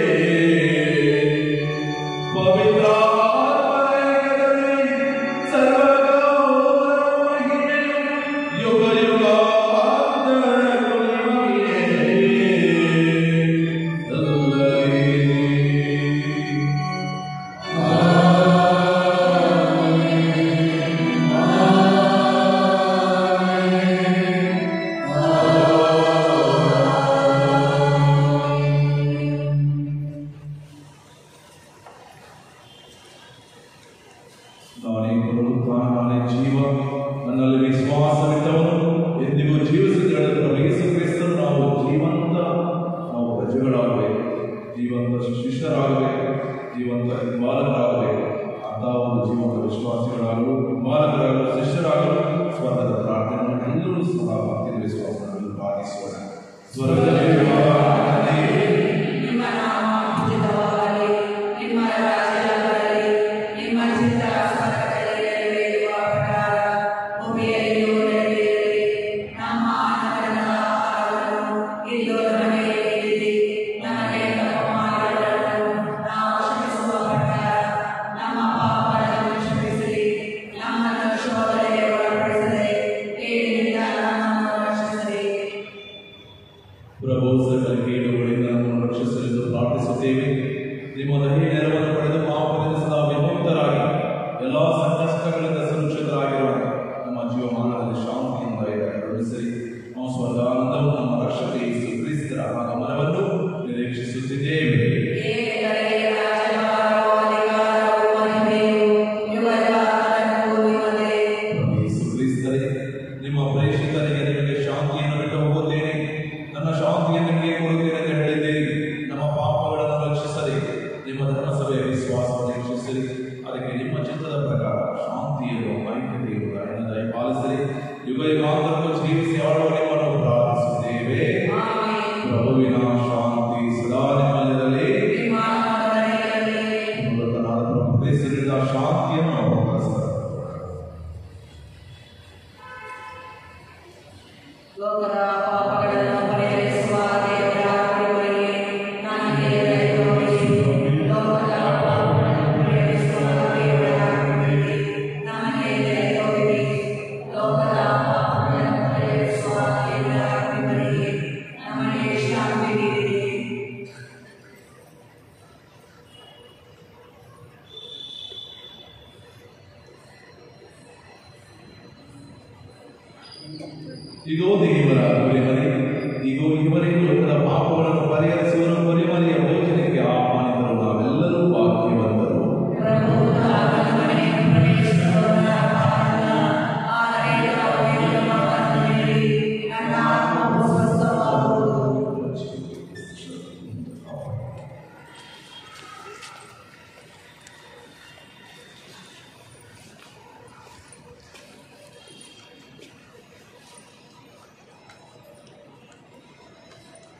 [SPEAKER 3] ಪವಿತ್ರಾತ್ಮನೇಕದಲ್ಲಿ ಸರ್ವಗೌರವ ಮಹಿಮೆಯು ಯುಗ ಯುಗಾಂತರಕ್ಕೂ ನಿಮಗೇ ಸಲ್ಲಲಿ. ನಾನೇ ಪುನರುತ್ಥಾನ ನಾನೇ ಜೀವ ನನ್ನಲ್ಲಿ ವಿಶ್ವಾಸವಿದ್ದವನು ಎಂದಿಗೂ ಜೀವಿಸಿದ ಯೇಸು ಕ್ರಿಸ್ತನು ನಾವು ಜೀವಂತ ನಾವು ಪ್ರಜೆಗಳಾಗಬೇಕು ಜೀವಂತ ಶಿಷ್ಯರಾಗಬೇಕು ಜೀವಂತ ಹಿಂಬಾಲಕರಾಗಬೇಕು ಅಂತ ಒಂದು ಜೀವಂತ ವಿಶ್ವಾಸಿಗಳಾಗಲು ಹಿಂಬಾಲಕರಾಗಲು ಶಿಷ್ಯರಾಗಲು ಸ್ವರ್ಗದ ಪ್ರಾರ್ಥನೆಯನ್ನು ಎಲ್ಲರೂ ಸಹ ಭಕ್ತಿ ವಿಶ್ವಾಸಗಳನ್ನು ಪ್ರಾರ್ಥಿಸೋಣ ಸ್ವರ್ಗದಲ್ಲಿರುವ ತಂದೆಯೇ,
[SPEAKER 1] ನಿಮ್ಮ ನಾಮ ಪೂಜಿತವಾಗಲಿ ನಿಮ್ಮ ರಾಜ್ಯ ಬರಲಿ ನಿಮ್ಮ ಚಿತ್ತ ಸ್ವರ್ಗದಲ್ಲಿ ನೆರವೇರುವ ಪ್ರಕಾರ ಭೂಮಿಯಲ್ಲಿಯೂ ನೆರವೇರಲಿ ನಮ್ಮ ಅನ್ನದ ಆಹಾರವನ್ನು ಇಂದು ನಮಗೆ ನೀಡಿರಿ ನಮಗೆ ತಪ್ಪು ಮಾಡಿದವರನ್ನು ನಾವು ಕ್ಷಮಿಸುವ ಪ್ರಕಾರ ನಮ್ಮ ಪಾಪಗಳನ್ನು ಕ್ಷಮಿಸಿರಿ ನಮ್ಮನ್ನು ಶೋಧನೆಗೆ ಒಳಪಡಿಸದೆ ಕೇಡಿನಿಂದ ನಮ್ಮನ್ನು ರಕ್ಷಿಸಿರಿ
[SPEAKER 3] ಪ್ರಭು ಸಕಲ ಕೇಡುಗಳಿಂದ ನಮ್ಮನ್ನು ರಕ್ಷಿಸಲೆಂದು ಪ್ರಾರ್ಥಿಸುತ್ತೇವೆ ನಿಮ್ಮ ದಹಿ ನೆರವನ್ನು ಪಡೆದು ಪಾಪದಿಂದ ಸದಾ ವಿಮುಕ್ತರಾಗಿ ಎಲ್ಲಾ ಸಂಕಷ್ಟಗಳಿಂದ ಸುರಕ್ಷಿತರಾಗಿರುವ ನಮ್ಮ ಜೀವಮಾನದಲ್ಲಿ ಶಾಂತಿಯಿಂದ ಕರುಣಿಸಲಿ ನಾವು ಸ್ವರ್ಗಾನಂದವು ನಮ್ಮ ರಕ್ಷಕ ಯೇಸು ಕ್ರಿಸ್ತರ ಆಗಮನವನ್ನು ನಿರೀಕ್ಷಿಸುತ್ತಿದ್ದೇವೆ
[SPEAKER 1] ಏಕೆಂದರೆ ರಾಜಭಾರವು ಅಧಿಕಾರವು ಮಹಿಮೆಯು ಯುಗಕಾಲಕ್ಕೂ ನಿಮ್ಮದೇ.
[SPEAKER 3] ಪ್ರಭು ಯೇಸು ಕ್ರಿಸ್ತರೇ ನಿಮ್ಮ ಪ್ರೇಷಿತರಿಗೆ ನಿಮಗೆ ಶಾಂತಿಯನ್ನು ಬಿಟ್ಟು ಹೋಗುತ್ತೇನೆ ನನ್ನ ಶಾಂತಿಯನ್ನು ನಿಮಗೆ ಕೊಡುತ್ತೇನೆ ಎಂದು ಹೇಳಿದ್ದೀರಿ ನಮ್ಮ ಪಾಪಗಳನ್ನು ರಕ್ಷಿಸಲಿ ನಿಮ್ಮ ಧರ್ಮಸಭೆಯ ವಿಶ್ವಾಸವನ್ನು ರಕ್ಷಿಸಲಿ ಅದಕ್ಕೆ ನಿಮ್ಮ ಚಿತ್ತದ ಪ್ರಕಾರ ಶಾಂತಿಯನ್ನು ಐಕ್ಯತೆಯನ್ನು ಅರಣ್ಯ ದಯಪಾಲಿಸಲಿ ಯುಗ ಯುಗಾಂತರಕ್ಕೂ ಜೀವಿಸಿ ಆಳುವ ನಿಮ್ಮನ್ನು ಪ್ರಾರ್ಥಿಸುತ್ತೇವೆ
[SPEAKER 1] ಆಮೆನ್.
[SPEAKER 3] ಪ್ರಭುವಿನ ಶಾಂತಿ ಸದಾ ನಿಮ್ಮಲ್ಲಿರಲಿ
[SPEAKER 1] ನಿಮ್ಮ ಆತ್ಮದಲ್ಲಿರಲಿ.
[SPEAKER 3] ಮೃತನಾದ ಪ್ರಭು ಕ್ರಿಸ್ತರಿಂದ ಶಾಂತಿಯನ್ನು ನಾವು ಪರಸ್ಪರ
[SPEAKER 1] ಲೋಕದ ಪಾಪಗಳನ್ನು ಪರಿಹರಿಸುವ ದೇವರ ಕೃಪೆಗೆ ನನಗೆ ದಯತೋರಿಸಿ. ಲೋಕದ ಪಾಪಗಳನ್ನು ಪರಿಹರಿಸುವ ದೇವರ ಕೃಪೆಗೆ ನನಗೆ ದಯತೋರಿಸಿ. ಲೋಕದ ಪಾಪಗಳನ್ನು ಪರಿಹರಿಸುವ ದೇವರ ಕೃಪೆಗೆ ನಮಗೆ ಶಾಂತಿ ನೀಡಿರಿ.
[SPEAKER 3] ಇದೋ ದೇವರ ಕುರಿಮರಿ ಇದೋ ಇವರಿಗೆ ಲೋಕದ ಪಾಪಗಳನ್ನು ಪರಿಹರಿಸುವ ಕುರಿಮರಿಯ ಭೋಜನಕ್ಕೆ ಆಹ್ವಾನಿತರು ನಾವೆಲ್ಲರೂ ಭಾಗ್ಯವಂತರು
[SPEAKER 1] ಪ್ರಭು ತಾತನ ಮನೆಗೆ ಪ್ರವೇಶಿಸುವುದರ ಕಾರಣ ಆದರೆ ತಾವು ನಿಮ್ಮ ಮನೆಯಲ್ಲಿ ನನ್ನ ಆತ್ಮವು ಸ್ವಸ್ಥವಾಗುವುದು.
[SPEAKER 3] ಿ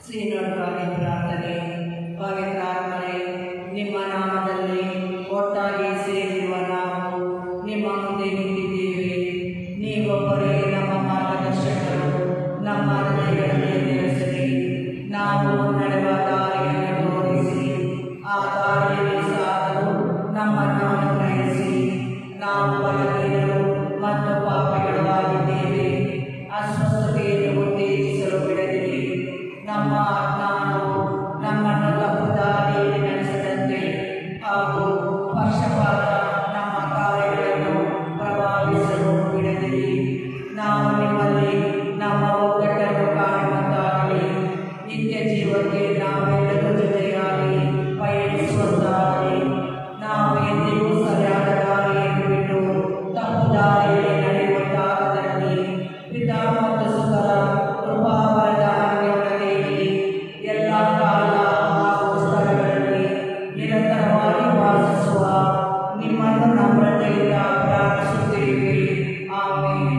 [SPEAKER 1] ಶ್ರೀನೋಡ್ಗಾಗಿ ಪ್ರಾರ್ಥನೆ ಪವಿತ್ರಾತ್ಮರೇ ನಿಮ್ಮ ನಾಮದಲ್ಲಿ ಒಟ್ಟಾಗಿ ಸೇರಿರುವ ನಾವು ನಿಮ್ಮ ಮುಂದೆ ನಿಂತಿದ್ದೇವೆ ನೀವೊಬ್ಬರೇ ನಮ್ಮ ಮಾರ್ಗದರ್ಶಕರು ನಮ್ಮ ಹೃದಯಗಳಲ್ಲಿ ನೆಲೆಸಿರಿ ನಾವು ನಡೆವ ದಾರಿಯನ್ನು ತೋರಿಸಿ ಆ ದಾರಿಯಲ್ಲಿ ಸಾಗಲು ನಮ್ಮನ್ನು ಅನುಗ್ರಹಿಸಿ ನಾವು ಬಲಹೀನರು ಮತ್ತು ಪಾಪಿಗಳು ಆಗಿದ್ದೇವೆ ಅಸ್ವಸ್ಥತೆಯನ್ನು ಉತ್ತೇಜಿಸಲು ಬಿಡದಿರಿ ನಮ್ಮ ಅಜ್ಞಾನವು ನಮ್ಮನ್ನು ತಪ್ಪು ದಾರಿಯಲ್ಲಿ ನಡೆಸದಂತೆ ಹಾಗೂ ಪಕ್ಷಪಾತ ನಮ್ಮ ಕಾರ್ಯಗಳನ್ನು ಪ್ರಭಾವಿಸಲು ಬಿಡದಿರಿ ನಾವು ನಿಮ್ಮಲ್ಲಿ ನಮ್ಮ ಒಗ್ಗಟ್ಟನ್ನು ಕಾಣುವಂತಾಗಲಿ ನಿತ್ಯ ಜೀವಕ್ಕೆ ನಾವೆಲ್ಲರೂ ಜೊತೆಯಾಗಿ ಪಯಣಿಸುವಂತಾಗಲಿ ನಾವು ಎಂದಿಗೂ ಸರಿಯಾದ ದಾರಿಯನ್ನು ಬಿಟ್ಟು ತಪ್ಪು ದಾರಿಯಲ್ಲಿ ನಡೆಯುವಂತಾಗದಲ್ಲಿ ಪಿತಾ ಮತ್ತು ಸುತರ ಕೃಪಾವರದ ಅನ್ಯೋನ್ಯತೆಯಲ್ಲಿ ಎಲ್ಲ ಕಾಲ ಹಾಗೂ ಸ್ಥಳಗಳಲ್ಲಿ ನಿರಂತರವಾಗಿ ವಾಸಿಸುವ ನಿಮ್ಮನ್ನು ನಮ್ರತೆಯಿಂದ ಪ್ರಾರ್ಥಿಸುತ್ತೇವೆ ಆಮೇಲೆ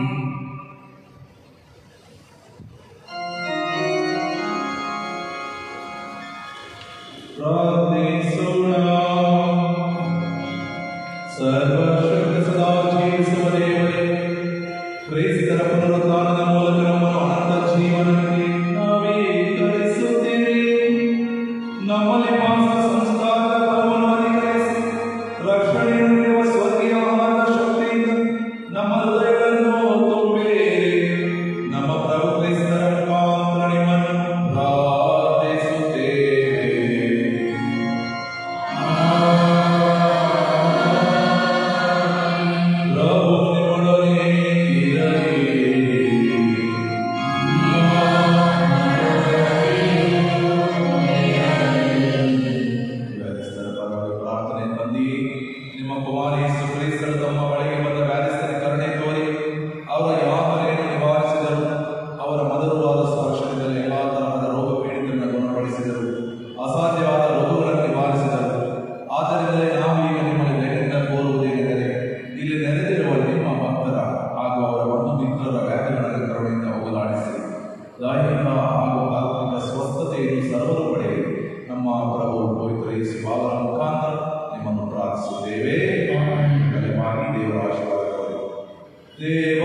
[SPEAKER 3] ಪ್ರಾರ್ಥಿಸೋಣ ಸರ್ವಶಕ್ತ ಸದಾ ಜೀವಿಸುವ ದೇವರೇ ಕ್ರೈಸ್ತರ ಪುನರುತ್ಥಾನದ ಮೂಲಕ ನಮ್ಮನ್ನು ಅನಂತ ಜೀವನಕ್ಕೆ ನವೀಕರಿಸುತ್ತೀರಿ ನಮ್ಮಲ್ಲಿ ಮಾಂಸ ಸಂಸ್ಕಾರದ ಫಲವನ್ನು ಅಧಿಕರಿಸಿ ರಕ್ಷಣೆಯನ್ನು ನೀಡುವ ಸ್ವರ್ಗೀಯ ಆಹಾರದ ಶಕ್ತಿಯಿಂದ ನಮ್ಮ ಹೃದಯಗಳನ್ನು ತುಂಬಿರಿ ನಮ್ಮ ಪ್ರಭು ಕ್ರಿಸ್ತರ ಮುಖಾಂತರ ನಿಮ್ಮನ್ನು ಪ್ರಾರ್ಥಿಸುತ್ತೇವೆ ಪ್ರಭು ನಿಮ್ಮೊಡನೆ ಇರಲಿ. ವ್ಯಾಧಿಸ್ಥರ ಪರವಾಗಿ ಪ್ರಾರ್ಥನೆ ತಂದಿ ನಿಮ್ಮ ಕುಮಾರಿ ಸುಕ್ರೀಸ್ತರು ತಮ್ಮ ಬಳಿಗೆ ಬಂದ ವ್ಯಾಧಿಸ್ಥರ ಕರುಣೆ ತೋರಿ ಅವರ ಯಾವನೆಯನ್ನು ನಿವಾರಿಸಿದರು ಅವರ ಮಧುರವಾದ ಸ್ಪರ್ಶನದಲ್ಲಿ ಎಲ್ಲಾ ತರಹದ ರೋಗ ಪೀಡಿತರನ್ನು ಗುಣಪಡಿಸಿದರು ಅಸಾಧ್ಯವಾದ ರೋಗಗಳನ್ನು ನಿವಾರಿಸಿದರು ಆದ್ದರಿಂದಲೇ ನಾವು ಈಗ ನಿಮ್ಮಲ್ಲಿ ದಯದಿಂದ ಕೋರುವುದೇನೆಂದರೆ ಇಲ್ಲಿ ನೆರೆದಿರುವ ನಿಮ್ಮ ಭಕ್ತರ ಹಾಗೂ ಅವರ ಬಂಧು ಮಿತ್ರರ ವ್ಯಾಧಿಗಳನ್ನು ಕರುಣೆಯಿಂದ ಹೋಗಲಾಡಿಸಿರಿ ದೈಹಿಕ ಹಾಗೂ ಆತ್ಮಿಕ ಸ್ವಸ್ಥತೆಯನ್ನು ಸರ್ವರು ಪಡೆಯಿರಿ ನಮ್ಮ ಪ್ರಭು ಪವಿತ್ರ ಯೇಸು ಬಾಬರ ಮುಖಾಂತರ ನಿಮ್ಮನ್ನು ಪ್ರಾರ್ಥಿಸುತ್ತೇವೆ ಕಲೆಮಾಗಿ ದೇವರ ಆಶೀರ್ವಾದ ಕೋರಿ ದೇವ